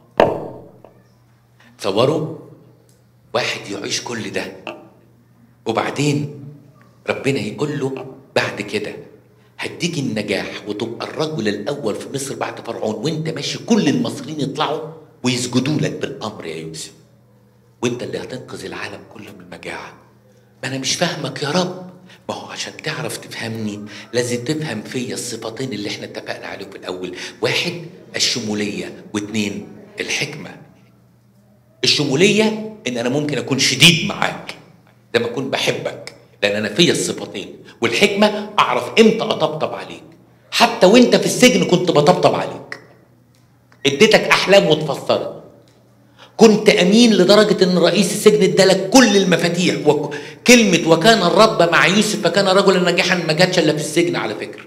تصوروا واحد يعيش كل ده وبعدين ربنا يقول له بعد كده هديك النجاح وتبقى الرجل الاول في مصر بعد فرعون وانت ماشي كل المصريين يطلعوا ويسجدوا لك بالامر يا يوسف وانت اللي هتنقذ العالم كله من المجاعه ما انا مش فاهمك يا رب ما هو عشان تعرف تفهمني لازم تفهم فيا الصفتين اللي احنا اتفقنا عليهم في الاول واحد الشموليه واثنين الحكمه الشموليه ان انا ممكن اكون شديد معاك لما اكون بحبك لان انا فيا الصفتين والحكمه اعرف امتى اطبطب عليك حتى وانت في السجن كنت بطبطب عليك اديتك احلام وتفسرت كنت امين لدرجه ان رئيس السجن ادالك كل المفاتيح وكلمه وكان الرب مع يوسف فكان رجلا ناجحا ما جاتش الا في السجن على فكره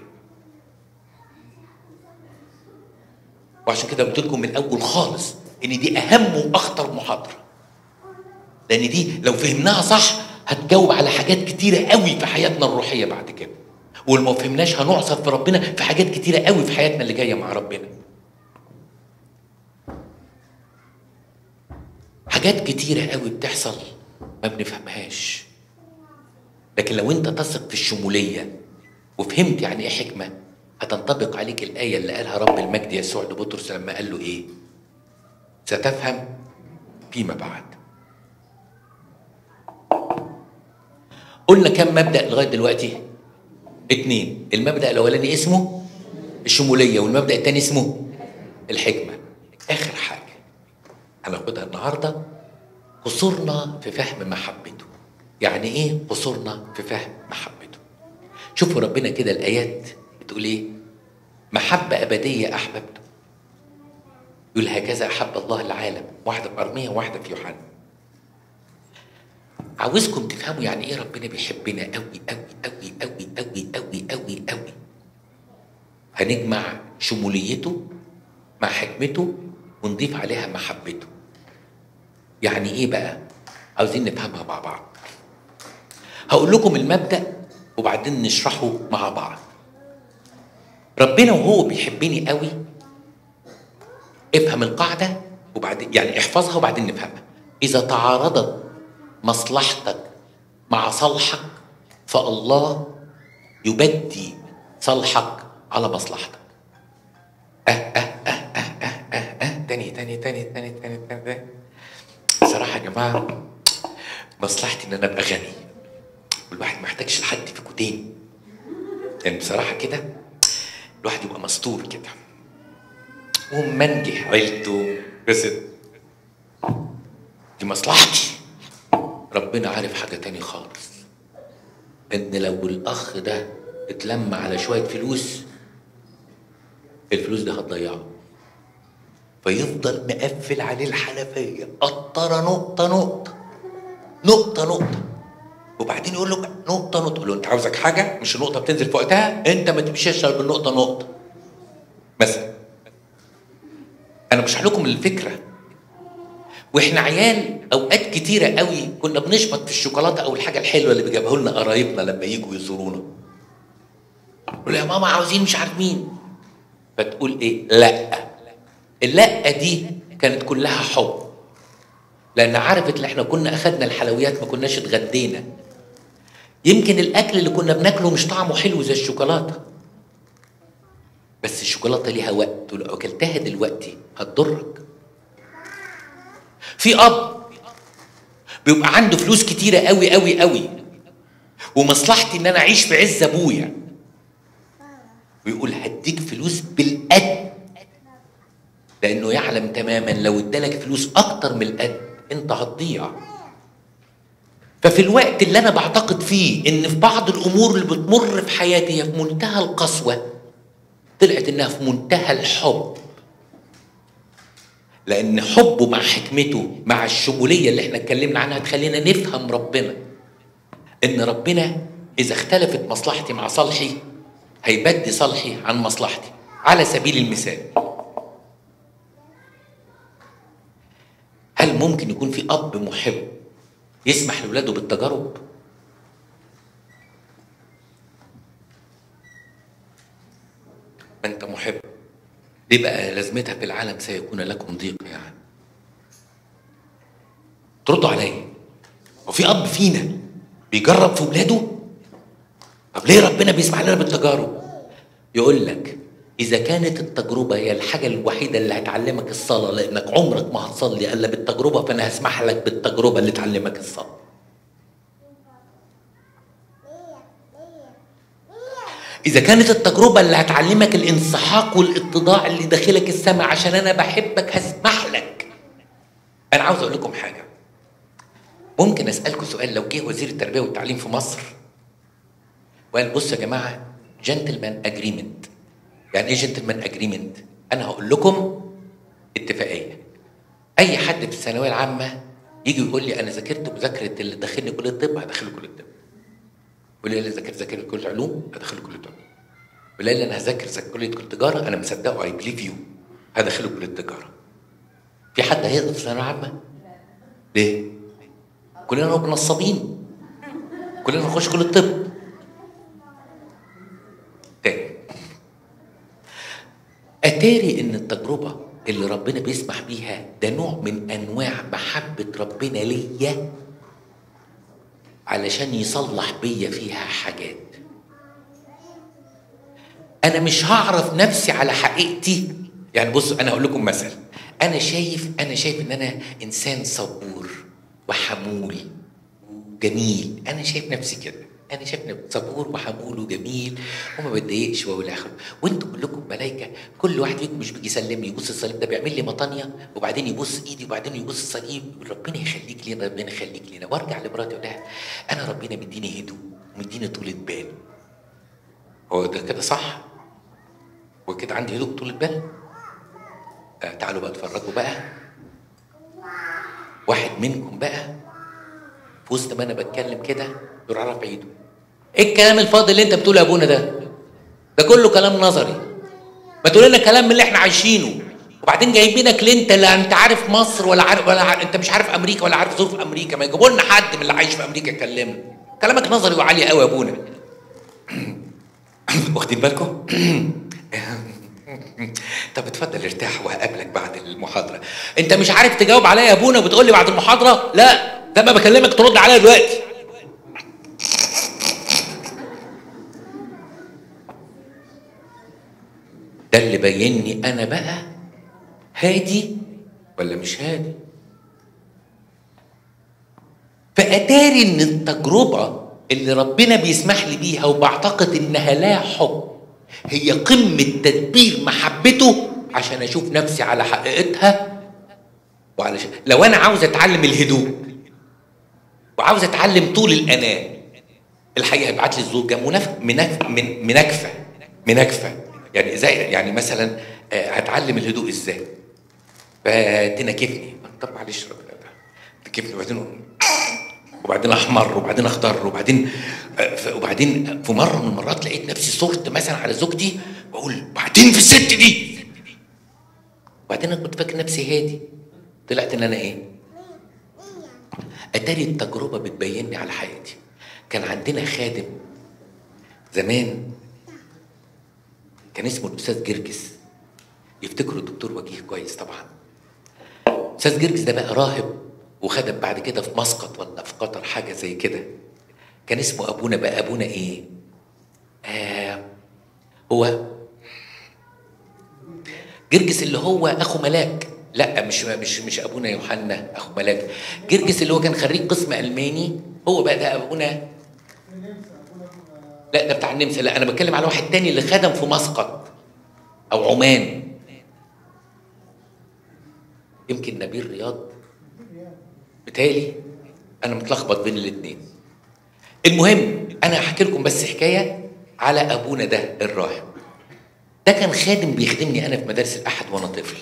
وعشان كده قلت لكم من الاول خالص ان دي اهم واخطر محاضره لان دي لو فهمناها صح هتجاوب على حاجات كتيره قوي في حياتنا الروحيه بعد كده ولو ما فهمناش هنعصر في ربنا في حاجات كتيره قوي في حياتنا اللي جايه مع ربنا حاجات كتيره قوي بتحصل ما بنفهمهاش لكن لو انت تثق في الشموليه وفهمت يعني ايه حكمه هتنطبق عليك الايه اللي قالها رب المجد يسوع لبطرس لما قال له ايه ستفهم فيما بعد قلنا كم مبدا لغايه دلوقتي اتنين المبدا الاولاني اسمه الشموليه والمبدا الثاني اسمه الحكمه اخر حاجه هناخدها النهارده قصورنا في فهم محبته يعني ايه قصورنا في فهم محبته شوفوا ربنا كده الايات بتقول ايه محبه ابديه احببته يقول هكذا احب الله العالم واحده في ارميه وواحده في يوحنا عاوزكم تفهموا يعني ايه ربنا بيحبنا قوي قوي قوي قوي قوي قوي قوي قوي هنجمع شموليته مع حكمته ونضيف عليها محبته يعني ايه بقى عاوزين نفهمها مع بعض هقول لكم المبدا وبعدين نشرحه مع بعض ربنا وهو بيحبني قوي افهم القاعده وبعدين يعني احفظها وبعدين نفهمها اذا تعارضت مصلحتك مع صالحك فالله يبدي صالحك على مصلحتك أه أه أه أه أه أه أه تاني تاني تاني تاني تاني تاني, تاني. بصراحة يا جماعة مصلحتي إن أنا أبقى غني والواحد ما يحتاجش لحد فيكوا تاني يعني بصراحه كده الواحد يبقى مستور كده ومنجح عيلته بس دي مصلحتي ربنا عارف حاجه تاني خالص ان لو الاخ ده اتلم على شويه فلوس الفلوس دي هتضيعه فيفضل مقفل عليه الحنفيه قطره نقطه نقطه نقطه نقطه وبعدين يقول له نقطه نقطه يقول له انت عاوزك حاجه مش النقطه بتنزل في وقتها انت ما تمشيش إلا بالنقطه نقطه مثلا انا بشرح لكم الفكره واحنا عيال اوقات كتيره قوي كنا بنشبط في الشوكولاته او الحاجه الحلوه اللي بيجيبها لنا قرايبنا لما يجوا يزورونا يقول يا ماما عاوزين مش عارف مين فتقول ايه لا اللا دي كانت كلها حب لان عرفت ان احنا كنا اخدنا الحلويات ما كناش اتغدينا يمكن الاكل اللي كنا بناكله مش طعمه حلو زي الشوكولاته بس الشوكولاته ليها وقت ولو اكلتها دلوقتي هتضرك في اب بيبقى عنده فلوس كتيره قوي قوي قوي ومصلحتي ان انا اعيش في عز ابويا ويقول هديك فلوس بالقد لانه يعلم تماما لو ادالك فلوس اكتر من القد انت هتضيع ففي الوقت اللي انا بعتقد فيه ان في بعض الامور اللي بتمر في حياتي هي في منتهى القسوه طلعت انها في منتهى الحب لان حبه مع حكمته مع الشموليه اللي احنا اتكلمنا عنها تخلينا نفهم ربنا ان ربنا اذا اختلفت مصلحتي مع صالحي هيبدي صالحي عن مصلحتي على سبيل المثال هل ممكن يكون في اب محب يسمح لاولاده بالتجارب ما انت محب ليه بقى لازمتها في العالم سيكون لكم ضيق يعني تردوا عليا وفي اب فينا بيجرب في ولاده طب ليه ربنا بيسمح لنا بالتجارب يقول لك اذا كانت التجربه هي الحاجه الوحيده اللي هتعلمك الصلاه لانك عمرك ما هتصلي الا بالتجربه فانا هسمح لك بالتجربه اللي تعلمك الصلاه إذا كانت التجربة اللي هتعلمك الانسحاق والاتضاع اللي داخلك السماء عشان أنا بحبك هسمح لك. أنا عاوز أقول لكم حاجة. ممكن أسألكم سؤال لو جه وزير التربية والتعليم في مصر وقال بصوا يا جماعة جنتلمان أجريمنت. يعني إيه جنتلمان أجريمنت؟ أنا هقول لكم اتفاقية. أي حد في الثانوية العامة يجي يقول لي أنا ذاكرت مذاكرة اللي دخلني كلية الطب هدخله كلية الطب. واللي قال لي ذاكرت ذاكرت كل العلوم هدخله كليه العلوم واللي قال لي انا هذاكر ذاكر كليه التجاره انا مصدقه اي بليف يو هدخله كليه التجاره في حد هيقدر في ثانويه عامه؟ ليه؟ كلنا نبقى نصابين كلنا نخش كليه الطب تاني اتاري ان التجربه اللي ربنا بيسمح بيها ده نوع من انواع محبه ربنا ليا علشان يصلح بيا فيها حاجات انا مش هعرف نفسي على حقيقتي يعني بصوا انا اقول لكم مثل انا شايف انا شايف ان انا انسان صبور وحمول وجميل انا شايف نفسي كده انا شايف نفسي صبور وحمول وجميل وما بتضايقش والى اخره وانتوا كلكم ملائكه كل واحد فيكم مش بيجي يسلم لي يبص الصليب ده بيعمل لي مطانيه وبعدين يبص ايدي وبعدين يبص الصليب ربنا يخليك لينا ربنا يخليك لينا وارجع لمراتي اقول لها انا ربنا مديني هدوء ومديني طولة بال هو ده كده صح وكده عندي هدوء طولة بال آه تعالوا بقى اتفرجوا بقى واحد منكم بقى في وسط ما انا بتكلم كده يروح رافع ايده ايه الكلام الفاضي اللي انت بتقوله يا ابونا ده ده كله كلام نظري ما تقول لنا كلام من اللي احنا عايشينه وبعدين جايبينك ليه انت لا انت عارف مصر ولا عارف ولا عارف انت مش عارف امريكا ولا عارف ظروف امريكا ما يجيبوا لنا حد من اللي عايش في امريكا يكلمنا كلامك نظري وعالي قوي يا ابونا واخدين بالكم طب اتفضل ارتاح وهقابلك بعد المحاضره انت مش عارف تجاوب عليا يا ابونا وبتقول لي بعد المحاضره لا ده ما بكلمك ترد عليا دلوقتي ده اللي بيني انا بقى هادي ولا مش هادي فاتاري ان التجربه اللي ربنا بيسمح لي بيها وبعتقد انها لا حب هي قمة تدبير محبته عشان اشوف نفسي على حقيقتها وعلشان لو انا عاوز اتعلم الهدوء وعاوز اتعلم طول الاناه الحقيقه هيبعت لي الزوجه منف... منف... من منكفه منكفه يعني زي يعني مثلا آه، هتعلم الهدوء ازاي فتنكفني طب معلش ربنا تنكفني وبعدين وبعدين احمر وبعدين اخضر وبعدين آه، ف- وبعدين في مره من المرات لقيت نفسي صرت مثلا على زوجتي واقول بعدين في الست دي وبعدين انا كنت فاكر نفسي هادي طلعت ان انا ايه اتاري التجربه بتبيني على حياتي كان عندنا خادم زمان كان اسمه الاستاذ جرجس يفتكروا الدكتور وجيه كويس طبعا استاذ جرجس ده بقى راهب وخدم بعد كده في مسقط ولا في قطر حاجه زي كده كان اسمه ابونا بقى ابونا ايه آه هو جرجس اللي هو اخو ملاك لا مش مش مش ابونا يوحنا اخو ملاك جرجس اللي هو كان خريج قسم الماني هو بقى ده ابونا لا ده بتاع النمسا لا انا بتكلم على واحد تاني اللي خدم في مسقط او عمان يمكن نبيل رياض بالتالي انا متلخبط بين الاثنين المهم انا هحكي لكم بس حكايه على ابونا ده الراهب ده كان خادم بيخدمني انا في مدارس الاحد وانا طفل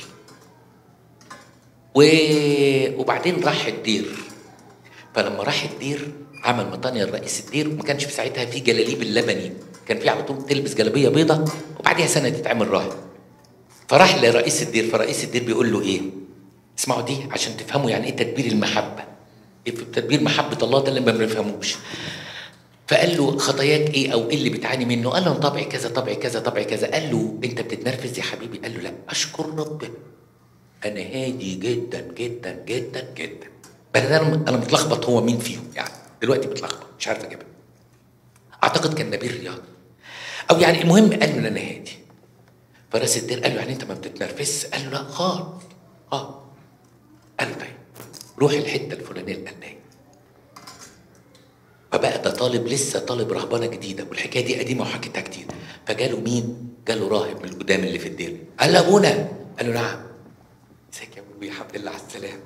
و... وبعدين راح الدير فلما راح الدير عمل مطانية لرئيس الدير وما كانش في ساعتها في جلاليب اللبني كان في على طول تلبس جلابيه بيضة وبعديها سنه تتعمل راهب فراح لرئيس الدير فرئيس الدير بيقول له ايه اسمعوا دي عشان تفهموا يعني ايه تدبير المحبه إيه في تدبير محبه الله ده اللي ما بنفهموش فقال له خطاياك ايه او ايه اللي بتعاني منه قال له أنا طبعي كذا طبعي كذا طبعي كذا قال له انت بتتنرفز يا حبيبي قال له لا اشكر ربنا انا هادي جدا جدا جدا جدا بس انا انا متلخبط هو مين فيهم يعني دلوقتي متلخبط مش عارف اجيبها اعتقد كان نبيل رياض او يعني المهم قال له إن انا هادي فراس الدير قال له يعني انت ما بتتنرفزش قال له لا خالص اه قال له طيب روح الحته الفلانيه الفلانيه فبقى ده طالب لسه طالب رهبانه جديده والحكايه دي قديمه وحكيتها كتير فجاله مين؟ جاله راهب من القدام اللي في الدير قال له ابونا قال له نعم ازيك يا ابوي الحمد لله على السلامه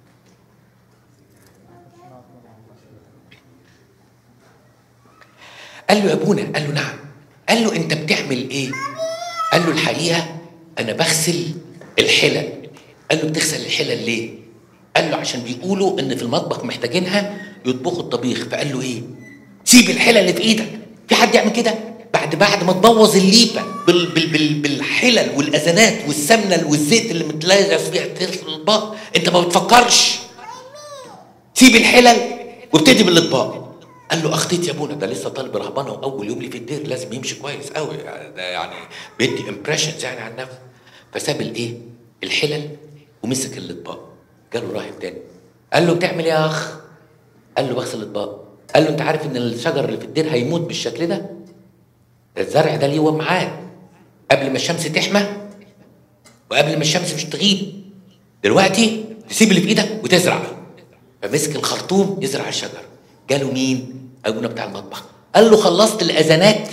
قال له يا ابونا قال له نعم قال له انت بتعمل ايه قال له الحقيقه انا بغسل الحلل قال له بتغسل الحلل ليه قال له عشان بيقولوا ان في المطبخ محتاجينها يطبخوا الطبيخ فقال له ايه سيب الحلل اللي في ايدك في حد يعمل كده بعد بعد ما تبوظ الليفه بال بال بال بالحلل والازانات والسمنه والزيت اللي متلازق فيها تغسل الاطباق انت ما بتفكرش سيب الحلل وابتدي بالاطباق قال له اخطيت يا ابونا ده لسه طالب رهبانه واول يوم لي في الدير لازم يمشي كويس قوي يعني ده يعني بيدي امبريشنز يعني عن نفسه فساب الايه الحلل ومسك الاطباق جاله راهب تاني قال له بتعمل ايه يا اخ قال له بغسل الاطباق قال له انت عارف ان الشجر اللي في الدير هيموت بالشكل ده ده الزرع ده ليه ومعاد قبل ما الشمس تحمى وقبل ما الشمس مش تغيب دلوقتي تسيب اللي في ايدك وتزرع فمسك الخرطوم يزرع الشجر جاله مين ابونا بتاع المطبخ قال له خلصت الاذانات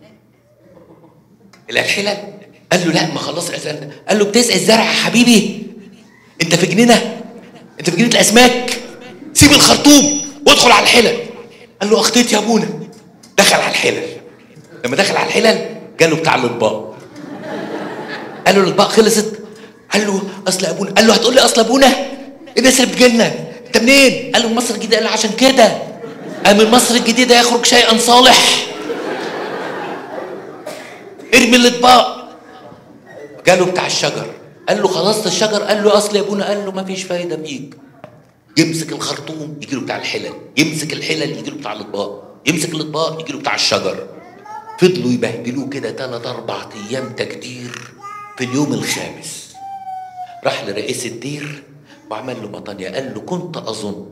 الحلل قال له لا ما خلصت الاذان قال له بتسقي الزرع يا حبيبي انت في جنينه انت في جنينه الاسماك سيب الخرطوم وادخل على الحلل قال له اخطيت يا ابونا دخل على الحلل لما دخل على الحلل جاله بتاع الاطباق قال له الاطباق خلصت قال له اصل ابونا قال له هتقول لي اصل ابونا الناس اللي بتجيلنا انت منين؟ قال له من مصر الجديده قال له عشان كده قال من مصر الجديده يخرج شيئا صالح ارمي الاطباق جاله بتاع الشجر قال له خلصت الشجر قال له اصل يا ابونا قال له ما فيش فايده فيك يمسك الخرطوم يجي له بتاع الحلل يمسك الحلل يجي له بتاع الاطباق يمسك الاطباق يجي له بتاع الشجر فضلوا يبهدلوه كده ثلاث اربع ايام تكدير في اليوم الخامس راح لرئيس الدير وعمل له مطانية قال له كنت اظن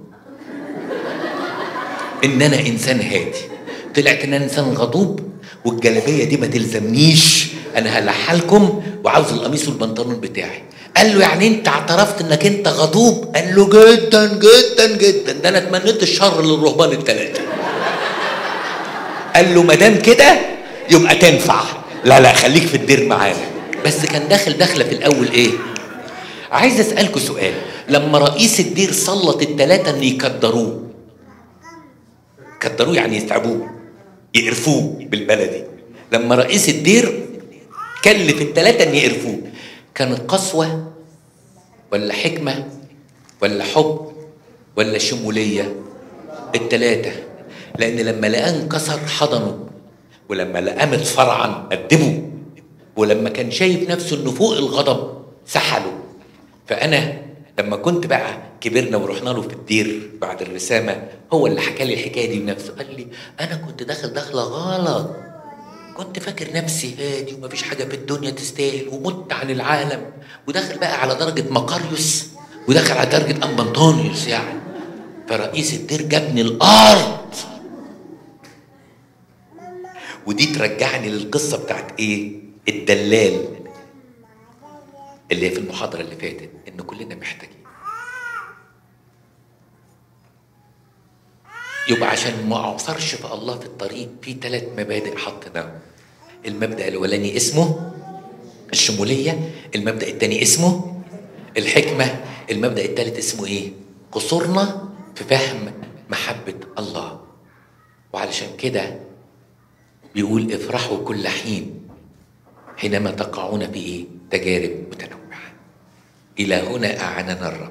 ان انا انسان هادي طلعت ان انا انسان غضوب والجلابيه دي ما تلزمنيش انا هلحلكم وعاوز القميص والبنطلون بتاعي قال له يعني انت اعترفت انك انت غضوب قال له جدا جدا جدا ده انا اتمنيت الشر للرهبان الثلاثه قال له ما دام كده يبقى تنفع لا لا خليك في الدير معانا بس كان داخل داخله في الاول ايه عايز اسالكوا سؤال لما رئيس الدير سلط الثلاثه ان يكدروه كدروه يعني يتعبوه يقرفوه بالبلدي لما رئيس الدير كلف الثلاثه ان يقرفوه كانت قسوه ولا حكمه ولا حب ولا شموليه الثلاثه لان لما لقاه انكسر حضنه ولما لقاه متفرعن قدمه ولما كان شايف نفسه انه فوق الغضب سحله فانا لما كنت بقى كبرنا ورحنا له في الدير بعد الرسامه هو اللي حكى لي الحكايه دي بنفسه قال لي انا كنت داخل داخله غلط كنت فاكر نفسي هادي ومفيش حاجه في الدنيا تستاهل ومت عن العالم وداخل بقى على درجه مقاريوس وداخل على درجه ام انطونيوس يعني فرئيس الدير جابني الارض ودي ترجعني للقصه بتاعت ايه الدلال اللي هي في المحاضره اللي فاتت ان كلنا محتاجين يبقى عشان ما اعصرش في الله في الطريق في ثلاث مبادئ حطيناهم المبدا الاولاني اسمه الشموليه المبدا الثاني اسمه الحكمه المبدا الثالث اسمه ايه قصورنا في فهم محبه الله وعلشان كده بيقول افرحوا كل حين حينما تقعون في ايه تجارب متنوعه الى هنا اعاننا الرب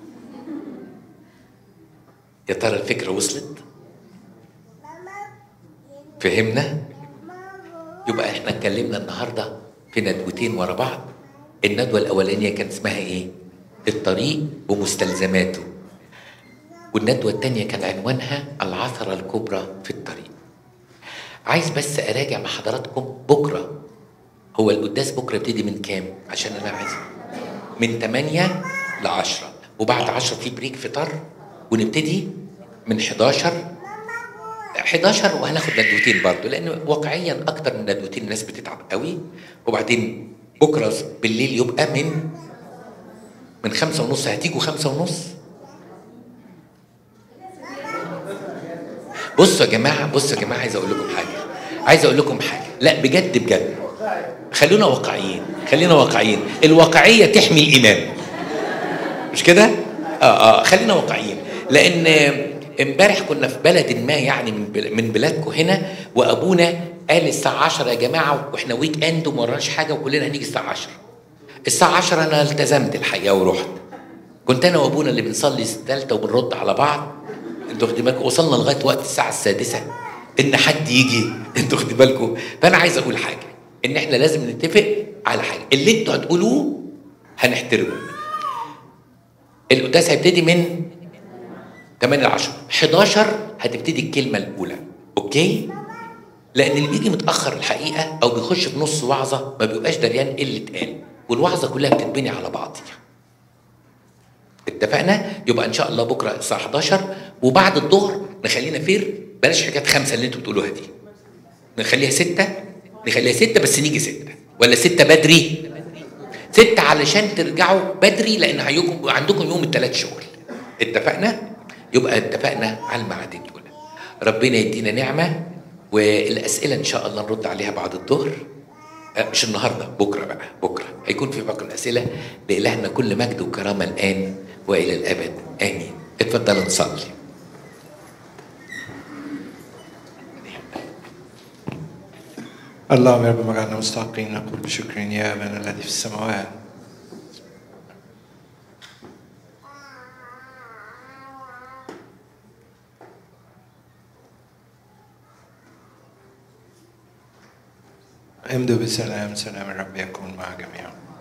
يا ترى الفكره وصلت فهمنا يبقى احنا اتكلمنا النهارده في ندوتين ورا بعض الندوه الاولانيه كان اسمها ايه الطريق ومستلزماته والندوه الثانيه كان عنوانها العثره الكبرى في الطريق عايز بس اراجع مع حضراتكم بكره هو القداس بكره يبتدي من كام عشان انا عايز من 8 ل 10 وبعد 10 في بريك فطار ونبتدي من 11 11 وهناخد ندوتين برضه لان واقعيا اكتر من ندوتين الناس بتتعب قوي وبعدين بكره بالليل يبقى من من خمسة ونص هتيجوا خمسة ونص بصوا يا جماعة بصوا يا جماعة عايز أقول لكم حاجة عايز أقول لكم حاجة لا بجد بجد خلونا واقعيين خلينا واقعيين الواقعية تحمي الإيمان مش كده؟ اه اه خلينا واقعيين لأن امبارح كنا في بلد ما يعني من بل- من بلادكم هنا وأبونا قال الساعة 10 يا جماعة واحنا ويك اند وما وراناش حاجة وكلنا هنيجي الساعة 10 الساعة 10 أنا التزمت الحقيقة ورحت كنت أنا وأبونا اللي بنصلي الثالثة وبنرد على بعض انتوا واخدين بالكم وصلنا لغاية وقت الساعة السادسة إن حد يجي انتوا واخدين بالكم فأنا عايز أقول حاجة إن إحنا لازم نتفق على حاجة اللي انتوا هتقولوه هنحترمه القداس هيبتدي من 8 ل 10 11 هتبتدي الكلمة الأولى أوكي؟ لأن اللي بيجي متأخر الحقيقة أو بيخش في نص وعظة ما بيبقاش دريان إيه اللي اتقال والوعظة كلها بتتبني على بعضها اتفقنا يبقى ان شاء الله بكره الساعه 11 وبعد الظهر نخلينا فير بلاش حكايه خمسه اللي انتوا بتقولوها دي نخليها ستة نخليها ستة بس نيجي ستة ولا ستة بدري ستة علشان ترجعوا بدري لان هيكم عندكم يوم الثلاث شغل اتفقنا يبقى اتفقنا على الميعادين دول ربنا يدينا نعمه والاسئله ان شاء الله نرد عليها بعد الظهر آه، مش النهارده بكره بقى بكره هيكون في باقي الاسئله لالهنا كل مجد وكرامه الان والى الابد امين اتفضلوا نصلي اللهم يا رب مجعلنا مستحقين نقول بشكر يا ابانا الذي في السماوات امضوا بسلام سلام الرب يكون مع جميعا